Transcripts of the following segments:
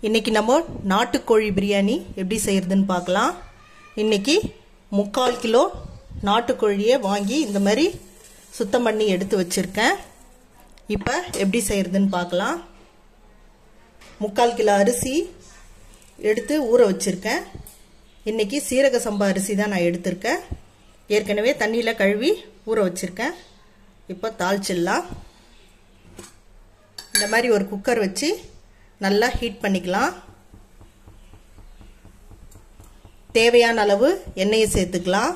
இன்னைக்கு நம்ம நாட்டுக்கோழி பிரியாணி எப்படி செய்யறதுன்னு பார்க்கலாம் இன்னைக்கு முக்கால் கிலோ நாட்டுக்கோழியை வாங்கி இந்த மாதிரி சுத்தம் பண்ணி எடுத்து வச்சிருக்கேன் இப்போ எப்படி செய்யறதுன்னு பார்க்கலாம் முக்கால் கிலோ அரிசி எடுத்து ஊற வச்சிருக்கேன் இன்னைக்கு சீரக சம்பா அரிசி தான் நான் எடுத்திருக்கேன் ஏற்கனவே தண்ணியில் கழுவி ஊற வச்சிருக்கேன் இப்போ தாளிச்சிடலாம் இந்த மாதிரி ஒரு குக்கர் வச்சு நல்லா ஹீட் பண்ணிக்கலாம் தேவையான அளவு எண்ணெயை சேர்த்துக்கலாம்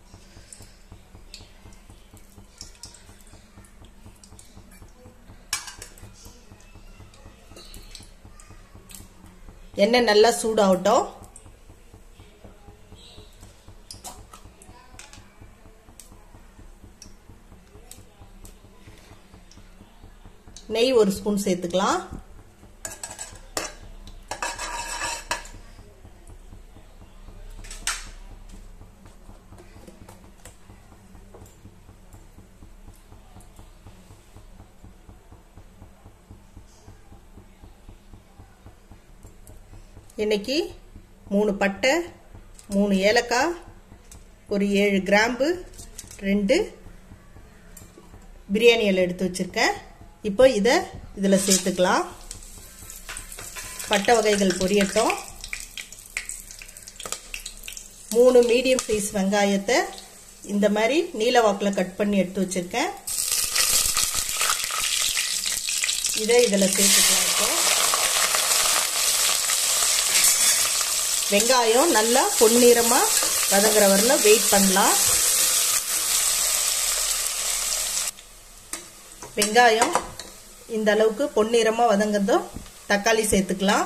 எண்ணெய் நல்லா சூடாகட்டும் நெய் ஒரு ஸ்பூன் சேர்த்துக்கலாம் இன்னைக்கு மூணு பட்டை மூணு ஏலக்காய் ஒரு ஏழு கிராம்பு ரெண்டு பிரியாணி இலை எடுத்து வச்சுருக்கேன் இப்போ இதை இதில் சேர்த்துக்கலாம் பட்டை வகைகள் பொரியட்டும் மூணு மீடியம் சைஸ் வெங்காயத்தை இந்த மாதிரி நீல வாக்கில் கட் பண்ணி எடுத்து வச்சுருக்கேன் இதை இதில் சேர்த்துக்கலாம் இப்போ வெங்காயம் நல்லா பொன்னிறமாக வதங்குற வரல வெயிட் பண்ணலாம் வெங்காயம் இந்த அளவுக்கு பொன்னிறமாக வதங்கதும் தக்காளி சேர்த்துக்கலாம்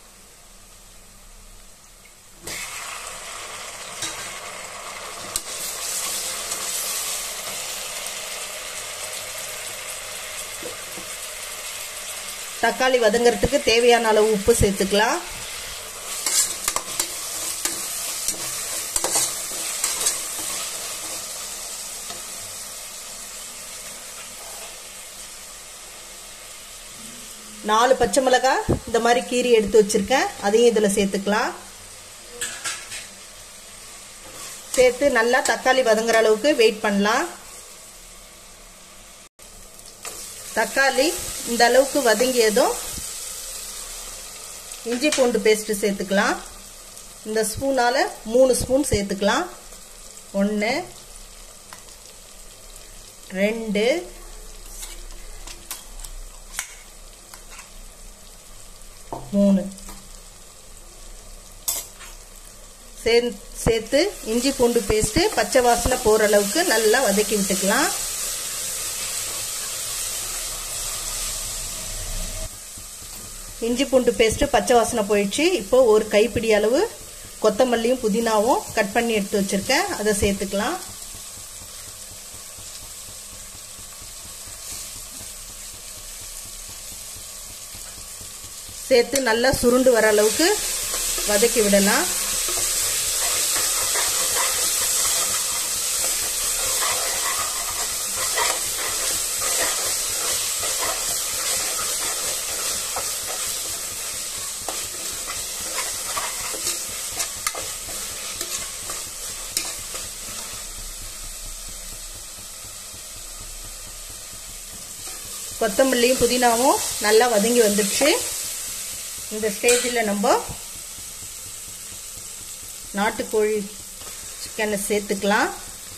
தக்காளி வதங்கிறதுக்கு தேவையான அளவு உப்பு சேர்த்துக்கலாம் நாலு பச்சை மிளகாய் இந்த மாதிரி கீரி எடுத்து வச்சிருக்கேன் அதையும் இதில் சேர்த்துக்கலாம் சேர்த்து நல்லா தக்காளி வதங்குற அளவுக்கு வெயிட் பண்ணலாம் தக்காளி இந்த அளவுக்கு வதங்கியதும் இஞ்சி பூண்டு பேஸ்ட் சேர்த்துக்கலாம் இந்த ஸ்பூனால் மூணு ஸ்பூன் சேர்த்துக்கலாம் ஒன்று ரெண்டு மூணு சேர்த்து இஞ்சி பூண்டு பேஸ்ட்டு பச்சை வாசனை போகிற அளவுக்கு நல்லா வதக்கி விட்டுக்கலாம் இஞ்சி பூண்டு பேஸ்ட்டு பச்சை வாசனை போயிடுச்சு இப்போ ஒரு கைப்பிடி அளவு கொத்தமல்லியும் புதினாவும் கட் பண்ணி எடுத்து வச்சுருக்கேன் அதை சேர்த்துக்கலாம் சேர்த்து நல்லா சுருண்டு வர அளவுக்கு வதக்கி விடலாம் கொத்தமல்லியும் புதினாவும் நல்லா வதங்கி வந்துடுச்சு இந்த ஸ்டேஜில் நம்ம நாட்டுக்கோழி சிக்கனை சேர்த்துக்கலாம்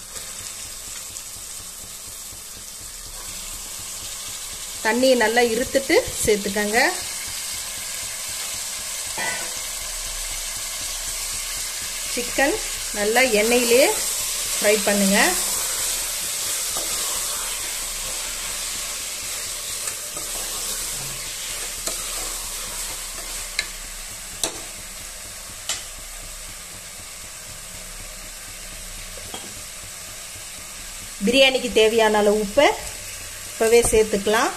தண்ணியை நல்லா இருத்துட்டு சேர்த்துக்கங்க சிக்கன் நல்லா எண்ணெயிலே ஃப்ரை பண்ணுங்கள் பிரியாணிக்கு தேவையான அளவு உப்பை இப்போவே சேர்த்துக்கலாம்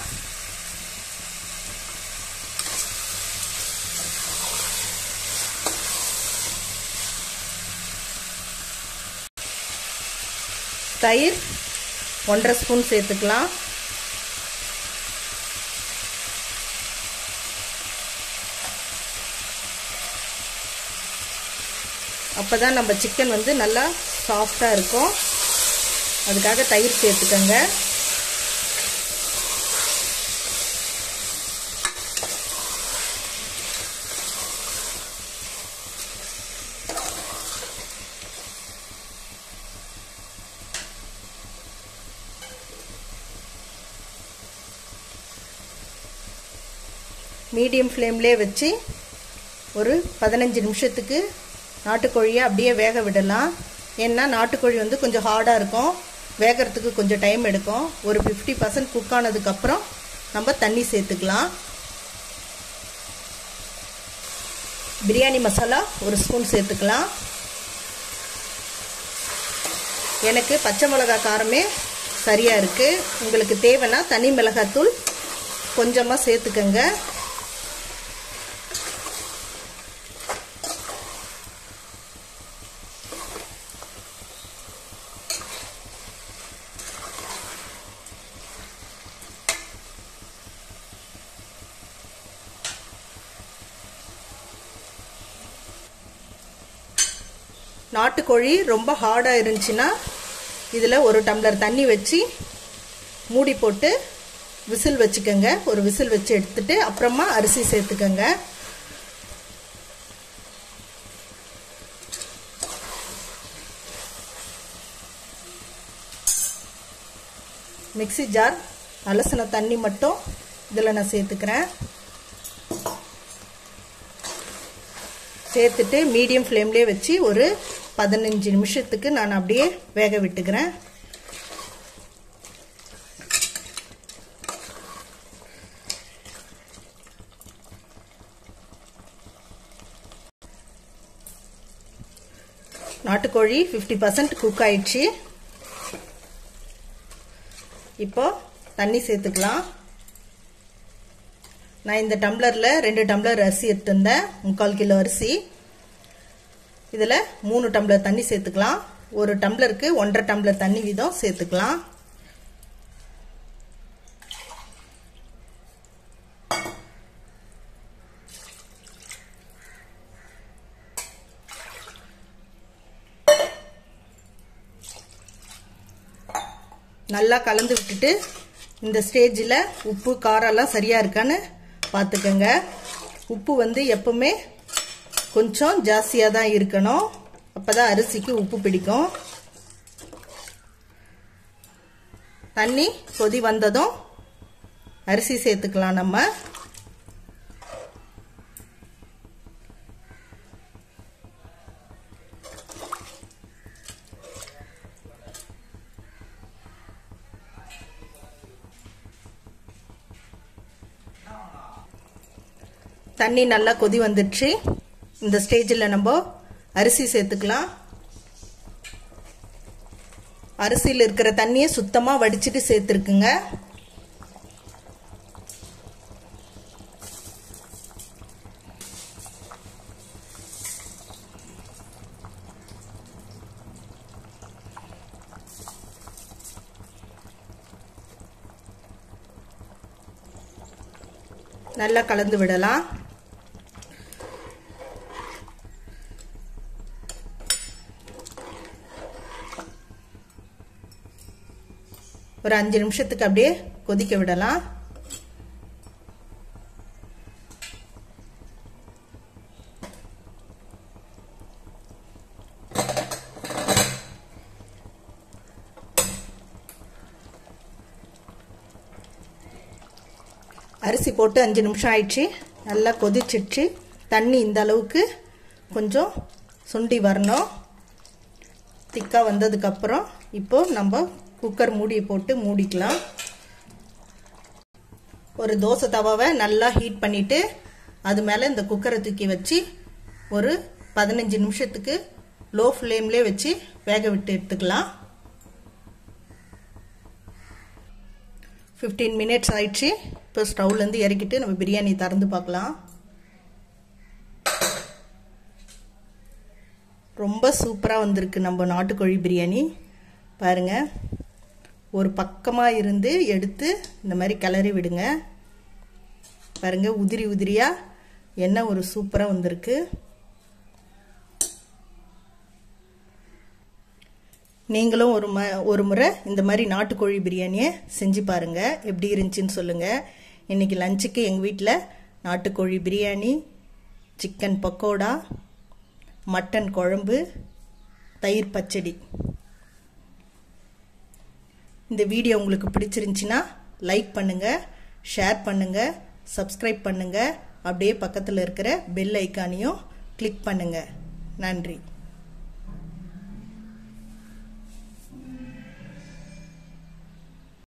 தயிர் ஒன்றரை ஸ்பூன் சேர்த்துக்கலாம் அப்போ தான் நம்ம சிக்கன் வந்து நல்லா சாஃப்டாக இருக்கும் அதுக்காக தயிர் சேர்த்துக்கோங்க மீடியம் ஃப்ளேம்லேயே வச்சு ஒரு பதினஞ்சு நிமிஷத்துக்கு நாட்டுக்கோழியை அப்படியே வேக விடலாம் ஏன்னா நாட்டுக்கோழி வந்து கொஞ்சம் ஹார்டாக இருக்கும் வேகிறதுக்கு கொஞ்சம் டைம் எடுக்கும் ஒரு ஃபிஃப்டி பர்சன்ட் குக் ஆனதுக்கப்புறம் நம்ம தண்ணி சேர்த்துக்கலாம் பிரியாணி மசாலா ஒரு ஸ்பூன் சேர்த்துக்கலாம் எனக்கு பச்சை மிளகா காரமே சரியாக இருக்குது உங்களுக்கு தேவைன்னா தனி மிளகாத்தூள் கொஞ்சமாக சேர்த்துக்கங்க நாட்டுக்கோழி ரொம்ப ஹார்டாக இருந்துச்சுன்னா இதில் ஒரு டம்ளர் தண்ணி வச்சு மூடி போட்டு விசில் வச்சுக்கோங்க ஒரு விசில் வச்சு எடுத்துட்டு அப்புறமா அரிசி சேர்த்துக்கோங்க மிக்சி ஜார் அலசின தண்ணி மட்டும் இதில் நான் சேர்த்துக்கிறேன் சேர்த்துட்டு மீடியம் ஃப்ளேம்லேயே வச்சு ஒரு பதினஞ்சு நிமிஷத்துக்கு நான் அப்படியே வேக விட்டுக்கிறேன் நாட்டுக்கோழி ஃபிஃப்டி பர்சன்ட் குக் ஆயிடுச்சு இப்போ தண்ணி சேர்த்துக்கலாம் நான் இந்த டம்ளரில் ரெண்டு டம்ளர் அரிசி எடுத்திருந்தேன் முக்கால் கிலோ அரிசி இதில் மூணு டம்ளர் தண்ணி சேர்த்துக்கலாம் ஒரு டம்ளருக்கு ஒன்றரை டம்ளர் தண்ணி வீதம் சேர்த்துக்கலாம் நல்லா கலந்து விட்டுட்டு இந்த ஸ்டேஜில் உப்பு காரம்லாம் சரியாக இருக்கான்னு பார்த்துக்கோங்க உப்பு வந்து எப்பவுமே கொஞ்சம் ஜாஸ்தியாக தான் இருக்கணும் அப்போ தான் அரிசிக்கு உப்பு பிடிக்கும் தண்ணி கொதி வந்ததும் அரிசி சேர்த்துக்கலாம் நம்ம தண்ணி நல்லா கொதி வந்துடுச்சு இந்த ஸ்டேஜில் நம்ம அரிசி சேர்த்துக்கலாம் அரிசியில் இருக்கிற தண்ணியை சுத்தமாக வடிச்சிட்டு சேர்த்துருக்குங்க நல்லா கலந்து விடலாம் ஒரு அஞ்சு நிமிஷத்துக்கு அப்படியே கொதிக்க விடலாம் அரிசி போட்டு அஞ்சு நிமிஷம் ஆயிடுச்சு நல்லா கொதிச்சிடுச்சு தண்ணி இந்த அளவுக்கு கொஞ்சம் சுண்டி வரணும் திக்காக வந்ததுக்கப்புறம் இப்போ நம்ம குக்கர் மூடியை போட்டு மூடிக்கலாம் ஒரு தோசை தவாவை நல்லா ஹீட் பண்ணிவிட்டு அது மேலே இந்த குக்கரை தூக்கி வச்சு ஒரு பதினஞ்சு நிமிஷத்துக்கு லோ ஃப்ளேம்லேயே வச்சு வேக விட்டு எடுத்துக்கலாம் ஃபிஃப்டீன் மினிட்ஸ் ஆயிடுச்சு இப்போ ஸ்டவ்லேருந்து இறக்கிட்டு நம்ம பிரியாணி திறந்து பார்க்கலாம் ரொம்ப சூப்பராக வந்திருக்கு நம்ம நாட்டுக்கோழி பிரியாணி பாருங்கள் ஒரு பக்கமாக இருந்து எடுத்து இந்த மாதிரி கிளறி விடுங்க பாருங்கள் உதிரி உதிரியாக என்ன ஒரு சூப்பராக வந்திருக்கு நீங்களும் ஒரு ம ஒரு முறை இந்த மாதிரி நாட்டுக்கோழி பிரியாணியை செஞ்சு பாருங்கள் எப்படி இருந்துச்சுன்னு சொல்லுங்கள் இன்றைக்கி லஞ்சுக்கு எங்கள் வீட்டில் நாட்டுக்கோழி பிரியாணி சிக்கன் பக்கோடா மட்டன் குழம்பு தயிர் பச்சடி இந்த வீடியோ உங்களுக்கு பிடிச்சிருந்துச்சின்னா லைக் பண்ணுங்கள் ஷேர் பண்ணுங்கள் சப்ஸ்கிரைப் பண்ணுங்கள் அப்படியே பக்கத்தில் இருக்கிற பெல் ஐக்கானையும் கிளிக் பண்ணுங்கள் நன்றி